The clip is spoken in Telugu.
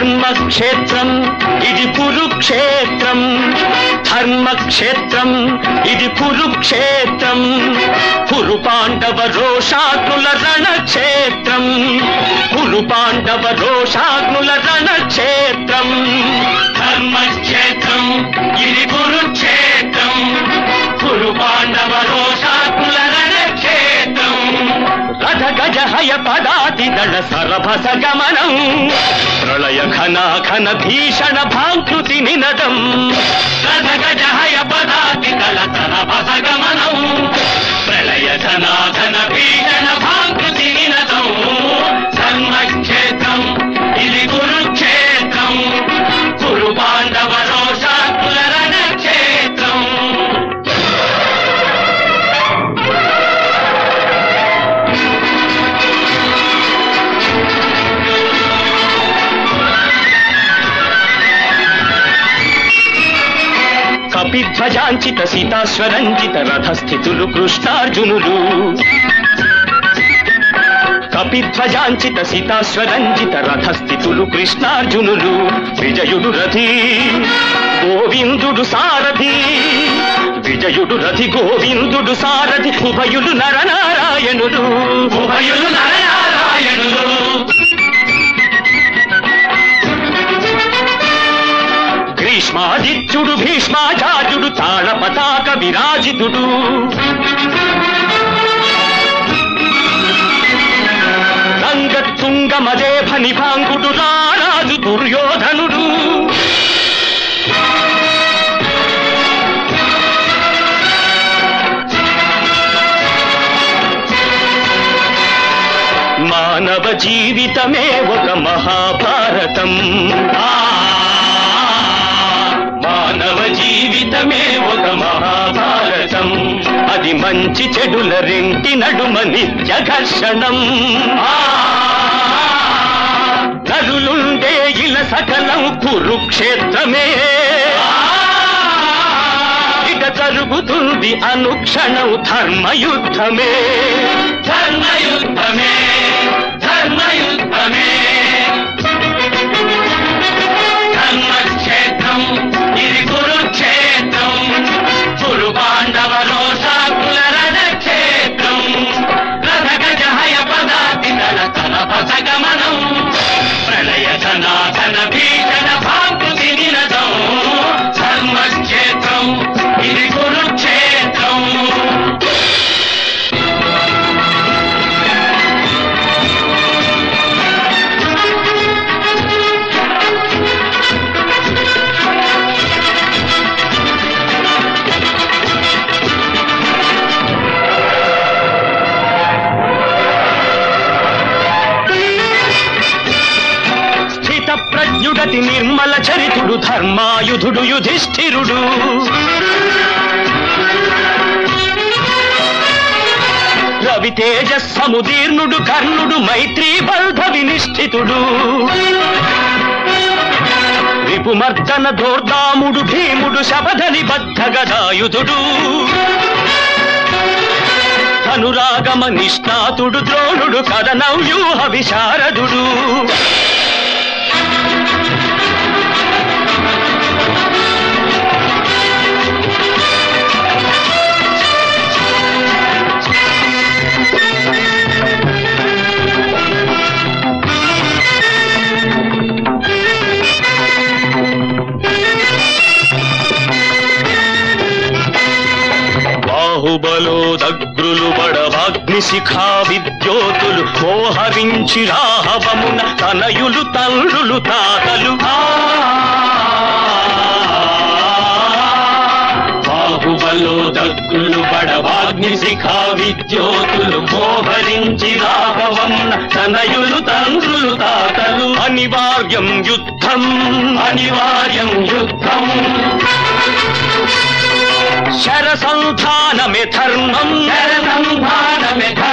ధర్మక్షేత్రం ఇది కురుక్షేత్రం ధర్మక్షేత్రం ఇది కురుక్షేత్రం కురు పాండవ రోషాగ్నుల రణక్షేత్రం కురు పాండవ రోషాగ్నుల రణక్షేత్రం ధర్మక్షేత్రం ఇది కురుక్షేత్రం కురు పాండవ రోషాగ్నుల రణక్షేత్రం రథ గజ హయ పదాతి దళ సరభస గమనం ప్రళయ ఘన ఘన భీషణ భాంకృతి నినదం రథ గజ హయ పదాతి దళ సరభస గమనం ప్రళయ ఘన ఘన భీషణ భాంకృతి నినదం ధర్మక్షేత్రం ఇది కురుక్షేత్రం కురు పాండవ రోషాకుల రణక్షేత్రం కపిధ్వజాంచిత సీతాశ్వరంజిత రథస్థితులు కృష్ణార్జునులు కపిధ్వజాంచిత సీతాశ్వరంజిత రథస్థితులు కృష్ణార్జునులు విజయుడు రథి గోవిందుడు సారథి విజయుడు రథి గోవిందుడు సారథి ఉభయులు నరనారాయణులు ఉభయులు నరనారాయణులు గ్రీష్మాదిత్యుడు భీష్మాచార్యుడు తాళ పతాక విరాజితుడు రంగతుంగ మదేభ నిభాంగుడు రారాజు దుర్యోధనుడు మానవ జీవితమే ఒక మహాభారతం ఆ, మానవ జీవితమే ఒక మహాభారతం అది మంచి చెడుల రెంటి నడుమ నిత్య ఘర్షణం ఆ, నరులుండే ఇల సకలం కురుక్షేత్రమే ఇక జరుగుతుంది అనుక్షణం ధర్మయుద్ధమే ధర్మయుద్ధమే ధర్మయుద్ధమే ధర్మక్షేత్రం ఇది కురుక్షేత్రం కురు పాండవ రోషాకుల రణక్షేత్రం రథ గజ హయ పదాతి దళ తలపస గమనం ప్రళయ ధనాధన భీషణ భాంకృతి నిరదం ధర్మక్షేత్రం ఇది కురుక్షేత్రం స్థిత ప్రజ్ఞుడతి నిర్మల చరితుడు ధర్మాయుధుడు యుధిష్ఠిరుడు రవి తేజ సముదీర్ణుడు కర్ణుడు మైత్రీ బల్ధ వినిష్ఠితుడు విపుమర్దన దోర్దాముడు భీముడు శబధని బద్ధ గదాయుధుడు అనురాగమ నిష్ణాతుడు ద్రోణుడు కథన వ్యూహ విశారదుడు బాహుబలో దగ్రులు బడవాగ్ని శిఖా విద్యోతులు మోహరించి రాహవమున తనయులు తండ్రులు తాతలు ఆ! బాహుబలో దగ్గులు బడవాగ్ని శిఖా విద్యోతులు మోహరించి రాఘవమున తనయులు తండ్రులు తాతలు అనివార్యం యుద్ధం అనివార్యం యుద్ధం శరసంధానమే ధర్మం శరసంధానమే